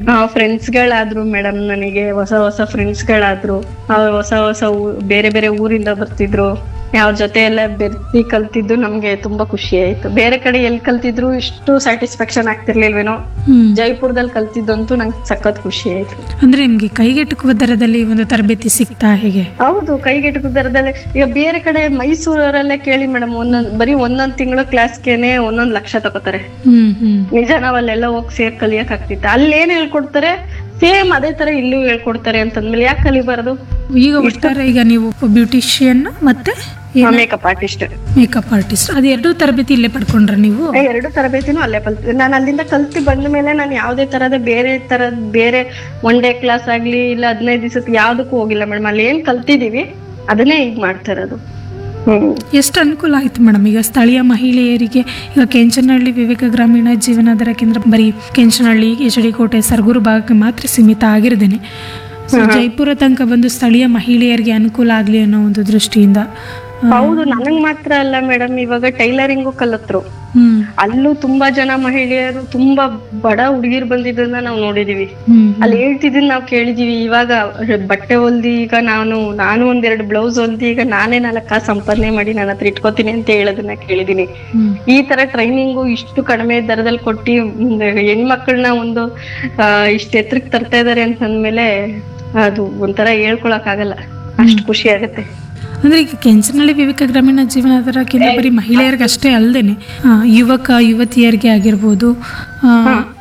friends ಗಳಾದ್ರು madam ನನಗೆ ಹೊಸ ಹೊಸ ಫ್ರೆಂಡ್ಸ್ ಗಳಾದ್ರು ಅವ್ರು ಹೊಸ ಹೊಸ ಊ- ಬೇರೆ ಬೇರೆ ಊರಿಂದ ಬರ್ತಿದ್ರು ಅವ್ರ ಜೊತೆ ಎಲ್ಲ ಬೆರ್ತಿ ಕಲ್ತಿದ್ದು ನಮ್ಗೆ ತುಂಬಾ ಖುಷಿ ಆಯ್ತು ಬೇರೆ ಕಡೆ ಎಲ್ಲಿ ಕಲ್ತಿದ್ರು ಇಷ್ಟು ಸ್ಯಾಟಿಸ್ಫ್ಯಾಕ್ಷನ್ ಆಗ್ತಿರ್ಲಿಲ್ವೇನೋ ಹ್ಮ್ ಜೈಪುರದಲ್ಲಿ ಕಲ್ತಿದ್ದಂತೂ ನಂಗೆ ಸಖತ್ ಖುಷಿ ಆಯ್ತು ಅಂದ್ರೆ ನಿಮ್ಗೆ ಕೈಗೆಟುಕುವ ದರದಲ್ಲಿ ಒಂದು ತರಬೇತಿ ಸಿಗ್ತಾ ಹೇಗೆ ಹೌದು ಕೈಗೆಟುಕು ದರದಲ್ಲಿ ಈಗ ಬೇರೆ ಕಡೆ ಮೈಸೂರಲ್ಲೇ ಕೇಳಿ ಮೇಡಮ್ ಒಂದೊಂದ್ ಬರೀ ಒಂದೊಂದ್ ತಿಂಗಳು ಕ್ಲಾಸ್ಗೆನೆ ಒಂದೊಂದ್ ಲಕ್ಷ ತಗೋತಾರೆ ಹ್ಮ್ ಹ್ಮ್ ನಿಜ ನಾವಲ್ಲೆಲ್ಲ ಹೋಗಿ ಸೇರ್ ಕಲಿಯಕ್ ಆಗ್ತಿತ್ತು ಅಲ್ಲಿ ಏನ್ ಹೇಳ್ಕೊಡ್ತಾರೆ ಸೇಮ್ ಅದೇ ತರ ಇಲ್ಲೂ ಹೇಳ್ಕೊಡ್ತಾರೆ ಅಂತಂದ್ಮೇಲೆ ಯಾಕೆ ಕಲಿಬಾರದು ಈಗ ಒಟ್ಟಾರೆ ಈಗ ನೀವು ಬ್ಯೂಟಿಷಿಯನ್ ಮತ್ತೆ ಮೇಕಪ್ ಆರ್ಟಿಸ್ಟ್ ಮೇಕಪ್ ಆರ್ಟಿಸ್ಟ್ ಅದು ಎರಡು ತರಬೇತಿ ಇಲ್ಲೇ ಪಡ್ಕೊಂಡ್ರ ನೀವು ಎರಡು ತರಬೇತಿನೂ ಅಲ್ಲೇ ಕಲ್ತಿ ನಾನು ಅಲ್ಲಿಂದ ಕಲ್ತಿ ಬಂದ ಮೇಲೆ ನಾನು ಯಾವುದೇ ತರದ ಬೇರೆ ತರದ್ ಬೇರೆ ಒನ್ ಡೇ ಕ್ಲಾಸ್ ಆಗ್ಲಿ ಇಲ್ಲ ಹದಿನೈದು ದಿವಸಕ್ಕೆ ಯಾವ್ದಕ್ಕೂ ಹೋಗಿಲ್ಲ ಮೇಡಮ್ ಅಲ್ಲಿ ಏನ್ ಕಲ್ತಿದೀವಿ ಅದನ್ನೇ ಈಗ ಮಾಡ್ತಾ ಇರೋದು ಹ್ಮ್ ಎಷ್ಟು ಅನುಕೂಲ ಆಯ್ತು ಮೇಡಮ್ ಈಗ ಸ್ಥಳೀಯ ಮಹಿಳೆಯರಿಗೆ ಈಗ ಕೆಂಚನಹಳ್ಳಿ ವಿವೇಕ ಗ್ರಾಮೀಣ ಜೀವನಾಧಾರ ಕೇಂದ್ರ ಬರೀ ಕೆಂಚನಹಳ್ಳಿ ಎಚ್ ಡಿ ಕೋಟೆ ಸರಗೂರು ಭಾಗಕ್ಕೆ ಮಾತ್ರ ಸೀಮಿತ ಆಗಿರದೇನೆ ಸೊ ಜೈಪುರ ತನಕ ಬಂದು ಸ್ಥಳೀಯ ಮಹಿಳೆಯರಿಗೆ ಅನುಕೂಲ ಆಗಲಿ ಅನ್ನೋ ಒಂದು ದೃಷ್ಟಿಯಿಂದ ಆ, ಹೌದು ನನಗ್ ಮಾತ್ರ ಅಲ್ಲ ಮೇಡಮ್ ಇವಾಗ ಟೈಲರಿಂಗು ಕಲತ್ರು ಹ್ಮ್ ಅಲ್ಲೂ ತುಂಬಾ ಜನ ಮಹಿಳೆಯರು ತುಂಬಾ ಬಡ ಹುಡುಗಿರ್ ಬಂದಿದ್ದನ್ನ ನಾವು ನೋಡಿದೀವಿ ಹ್ಮ್ ಅಲ್ಲಿ ಹೇಳ್ತಿದ್ದನ್ ನಾವು ಕೇಳಿದೀವಿ ಇವಾಗ ಬಟ್ಟೆ ಹೊಲ್ದಿ ಈಗ ನಾನು ನಾನು ಒಂದೆರಡು ಬ್ಲೌಸ್ ಹೊಲ್ದಿ ಈಗ ನಾನೇ ನಾಲ್ಕು ಕಾಸು ಸಂಪಾದನೆ ಮಾಡಿ ನನ್ನ ಹತ್ರ ಇಟ್ಕೋತೀನಿ ಅಂತ ಹೇಳೋದನ್ನ ಕೇಳಿದೀನಿ ಹ್ಮ್ ಈ ತರ ಟ್ರೈನಿಂಗು ಇಷ್ಟು ಕಡಿಮೆ ದರದಲ್ಲಿ ಕೊಟ್ಟಿ ಒಂದು ಹೆಣ್ಮಕ್ಳನ್ನ ಒಂದು ಆ, ಇಷ್ಟು ಎತ್ತರಕ್ಕೆ ತರ್ತಾ ಇದಾರೆ ಅಂತಂದ್ಮೇಲೆ ಅದು ಒಂಥರ ಹೇಳ್ಕೊಳಕ್ ಆಗಲ್ಲ ಅಷ್ಟು ಖುಷಿ ಆಗುತ್ತೆ ಅಂದ್ರೆ ಈಗ ಕೆಂಚನಹಳ್ಳಿ ವಿವೇಕ ಗ್ರಾಮೀಣ ಜೀವನಾಧಾರ ಕೇಂದ್ರ ಬರೀ ಮಹಿಳೆಯರಿಗೆ ಅಷ್ಟೇ ಅಲ್ಲದೇನೆ ಯುವಕ ಯುವತಿಯರಿಗೆ ಆಗಿರ್ಬೋದು ಆ,